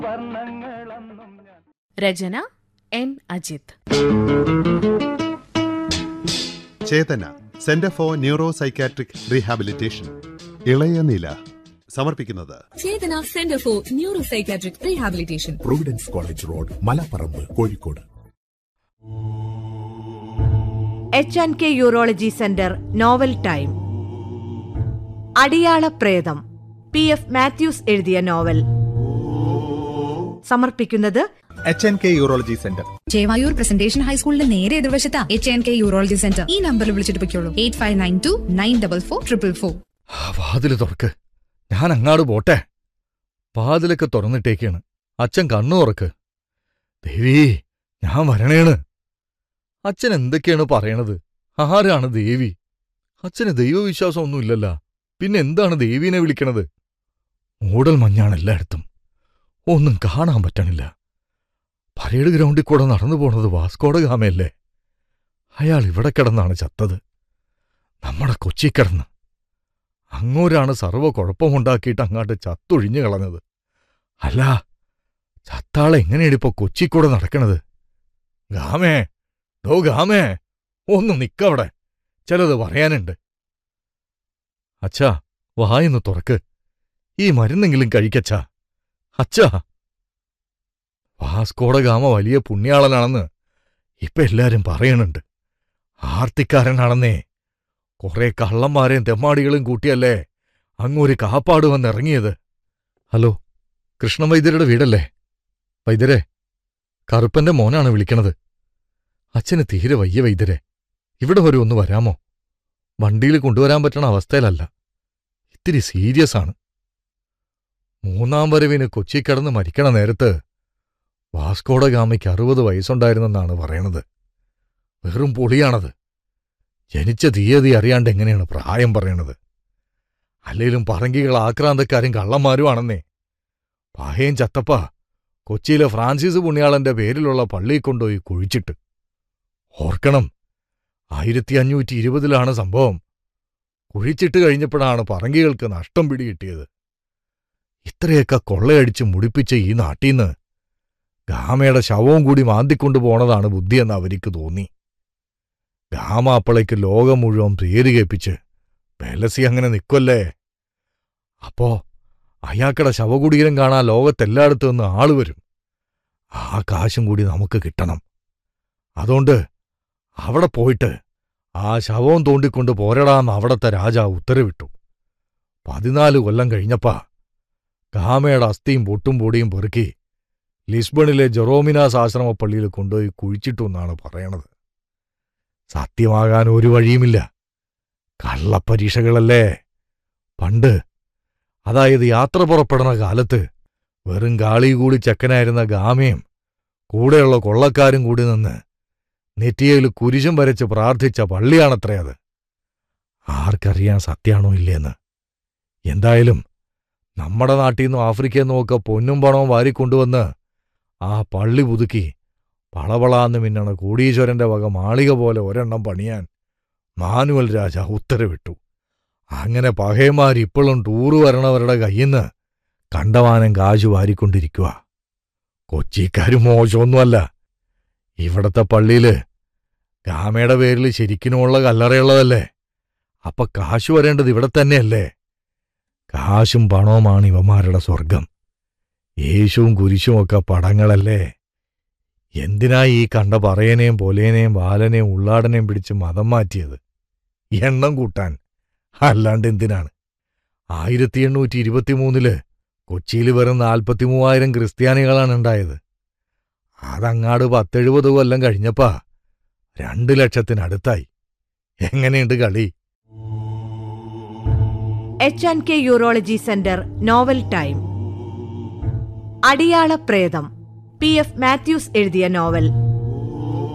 Rachana N Ajith Chethana centre for neuro psychiatric rehabilitation ഇളയ നില സമർപ്പിക്കുന്നത് Chethana centre for neuro psychiatric rehabilitation providence college road Malaparamba Kozhikode H and K urology centre novel time Adiyala Pretham P F Mathews എഴുതിയ novel സമർപ്പിക്കുന്നത് H N K urology centre Chevayur presentation ഹൈസ്കൂളിന്റെ നേരെ എതിർവശത്താ H N K urology centre ഈ നമ്പറിൽ വിളിച്ചിട്ട് പൊയ്ക്കോളൂ eight five nine two nine double four triple four വാതില് തുറക്ക് ഞാൻ അങ്ങാട് പോട്ടെ വാതിലൊക്കെ തുറന്നിട്ടേക്കാണ് അച്ഛൻ കണ്ണു തുറക്ക് ദേവി ഞാൻ വരണേണ് അച്ഛൻ എന്തൊക്കെയാണ് പറയണത് ആരാണ് ദേവി അച്ഛന് ദൈവവിശ്വാസമൊന്നുമില്ലല്ല പിന്നെ എന്താണ് ദേവീനെ വിളിക്കണത് മൂടൽ മഞ്ഞാണ് എല്ലായിടത്തും ഒന്നും കാണാൻ പറ്റണില്ല പരേഡ് ഗ്രൗണ്ടിൽ കൂടെ നടന്നു പോണത് വാസ്കോട ഗാമയല്ലേ അയാൾ ഇവിടെ കിടന്നാണ് ചത്തത് നമ്മുടെ കൊച്ചി കിടന്ന് അങ്ങോരാണ് സർവ്വ കുഴപ്പമുണ്ടാക്കിയിട്ട് അങ്ങാട്ട് ചത്തൊഴിഞ്ഞു കളഞ്ഞത് അല്ല ചത്താളെ എങ്ങനെയാണ് ഇപ്പൊ കൊച്ചിക്കൂടെ നടക്കണത് ഗാമേ ദോ ഗാമേ ഒന്ന് നിക്കവിടെ ചിലത് പറയാനുണ്ട് അച്ഛാ വായൊന്ന് തുറക്ക് ഈ മരുന്നെങ്കിലും കഴിക്കച്ചാ അച്ഛാ വാസ്കോട ഗാമ വലിയ പുണ്യാളനാണെന്ന് ഇപ്പൊ എല്ലാരും പറയണുണ്ട് ആർത്തിക്കാരനാണെന്നേ കുറെ കള്ളന്മാരെയും തെമ്മാടികളും കൂട്ടിയല്ലേ അങ്ങൊരു കാപ്പാട് വന്നിറങ്ങിയത് ഹലോ കൃഷ്ണ വൈദ്യരുടെ വീടല്ലേ വൈദ്യരെ കറുപ്പന്റെ മോനാണ് വിളിക്കണത് അച്ഛന് തീരെ വയ്യ വൈദ്യരെ ഇവിടെ വരെ ഒന്ന് വരാമോ വണ്ടിയിൽ കൊണ്ടുവരാൻ പറ്റണ അവസ്ഥയിലല്ല ഇത്തിരി സീരിയസ് ആണ് മൂന്നാം വരവിന് കൊച്ചി കിടന്ന് മരിക്കണ നേരത്ത് വാസ്കോഡ ഗാമയ്ക്ക് അറുപത് വയസ്സുണ്ടായിരുന്നെന്നാണ് പറയണത് വെറും പൊളിയാണത് ജനിച്ച തീയതി അറിയാണ്ട് എങ്ങനെയാണ് പ്രായം പറയണത് അല്ലേലും പറങ്കികൾ ആക്രാന്തക്കാരും കള്ളന്മാരുമാണെന്നേ പാഹയും ചത്തപ്പ കൊച്ചിയിലെ ഫ്രാൻസിസ് പുണ്യാളന്റെ പേരിലുള്ള പള്ളിയിൽ കൊണ്ടുപോയി കുഴിച്ചിട്ട് ഓർക്കണം ആയിരത്തി അഞ്ഞൂറ്റി ഇരുപതിലാണ് സംഭവം കുഴിച്ചിട്ട് കഴിഞ്ഞപ്പോഴാണ് പറങ്കികൾക്ക് നഷ്ടം പിടികിട്ടിയത് ഇത്രയൊക്കെ കൊള്ളയടിച്ച് മുടിപ്പിച്ച ഈ നാട്ടീന്ന് ഗാമയുടെ ശവവും കൂടി മാന്തിക്കൊണ്ടു പോണതാണ് ബുദ്ധിയെന്ന് അവർക്ക് തോന്നി ഗാമ അപ്പളേക്ക് ലോകം മുഴുവൻ പേര് കേൾപ്പിച്ച് പെലസി അങ്ങനെ നിൽക്കൊല്ലേ അപ്പോ അയാക്കടെ ശവകുടീരം കാണാൻ ലോകത്തെല്ലായിടത്തു നിന്ന് ആള് വരും ആ കാശും കൂടി നമുക്ക് കിട്ടണം അതുകൊണ്ട് അവിടെ പോയിട്ട് ആ ശവവും തോണ്ടിക്കൊണ്ട് പോരടാന്ന് അവിടത്തെ രാജാവ് ഉത്തരവിട്ടു പതിനാല് കൊല്ലം കഴിഞ്ഞപ്പാ ഗാമയുടെ അസ്ഥിയും പൊട്ടും പൊടിയും പെറുക്കി ലിസ്ബണിലെ ജെറോമിനാസ് ആശ്രമ പള്ളിയിൽ കൊണ്ടുപോയി കുഴിച്ചിട്ടു എന്നാണ് പറയണത് സത്യമാകാൻ ഒരു വഴിയുമില്ല കള്ളപ്പരീക്ഷകളല്ലേ പണ്ട് അതായത് യാത്ര പുറപ്പെടുന്ന കാലത്ത് വെറും കാളി കൂടി ചെക്കനായിരുന്ന ഗാമയും കൂടെയുള്ള കൊള്ളക്കാരും കൂടി നിന്ന് നെറ്റിയയിൽ കുരിശും വരച്ച് പ്രാർത്ഥിച്ച പള്ളിയാണത്രേ അത് ആർക്കറിയാൻ സത്യാണോ ഇല്ലേന്ന് എന്തായാലും നമ്മുടെ നാട്ടിൽ നിന്നും ആഫ്രിക്കയിൽ നിന്നുമൊക്കെ പൊന്നും പണവും വാരിക്കൊണ്ടുവന്ന് ആ പള്ളി പുതുക്കി പളവളാന്ന് മിന്നണ കോടീശ്വരന്റെ വക മാളിക പോലെ ഒരെണ്ണം പണിയാൻ മാനുവൽ രാജ ഉത്തരവിട്ടു അങ്ങനെ പഹയന്മാർ ഇപ്പോഴും ടൂറ് വരണവരുടെ കയ്യിന്ന് കണ്ടവാനം കാശ് വാരിക്കൊണ്ടിരിക്കുക കൊച്ചിക്കാര് മോശമൊന്നുമല്ല ഇവിടത്തെ പള്ളിയില് ഗാമയുടെ പേരിൽ ശരിക്കിനുമുള്ള കല്ലറയുള്ളതല്ലേ അപ്പൊ കാശ് വരേണ്ടത് ഇവിടെ തന്നെയല്ലേ കാശും പണവുമാണ് ഇവന്മാരുടെ സ്വർഗം യേശുവും കുരിശും ഒക്കെ പടങ്ങളല്ലേ എന്തിനാ ഈ കണ്ട പറയനെയും പൊലേനെയും ബാലനെയും ഉള്ളാടനെയും പിടിച്ച് മതം മാറ്റിയത് എണ്ണം കൂട്ടാൻ അല്ലാണ്ട് എന്തിനാണ് ആയിരത്തി എണ്ണൂറ്റി ഇരുപത്തിമൂന്നില് കൊച്ചിയിൽ വെറും നാൽപ്പത്തിമൂവായിരം ക്രിസ്ത്യാനികളാണ് ഉണ്ടായത് അതങ്ങാട് പത്തെഴുപത് കൊല്ലം കഴിഞ്ഞപ്പാ രണ്ട് ലക്ഷത്തിനടുത്തായി എങ്ങനെയുണ്ട് കളി H and K urology centre novel time Adiyala Pretham P F Mathews എഴുതിയ നോവൽ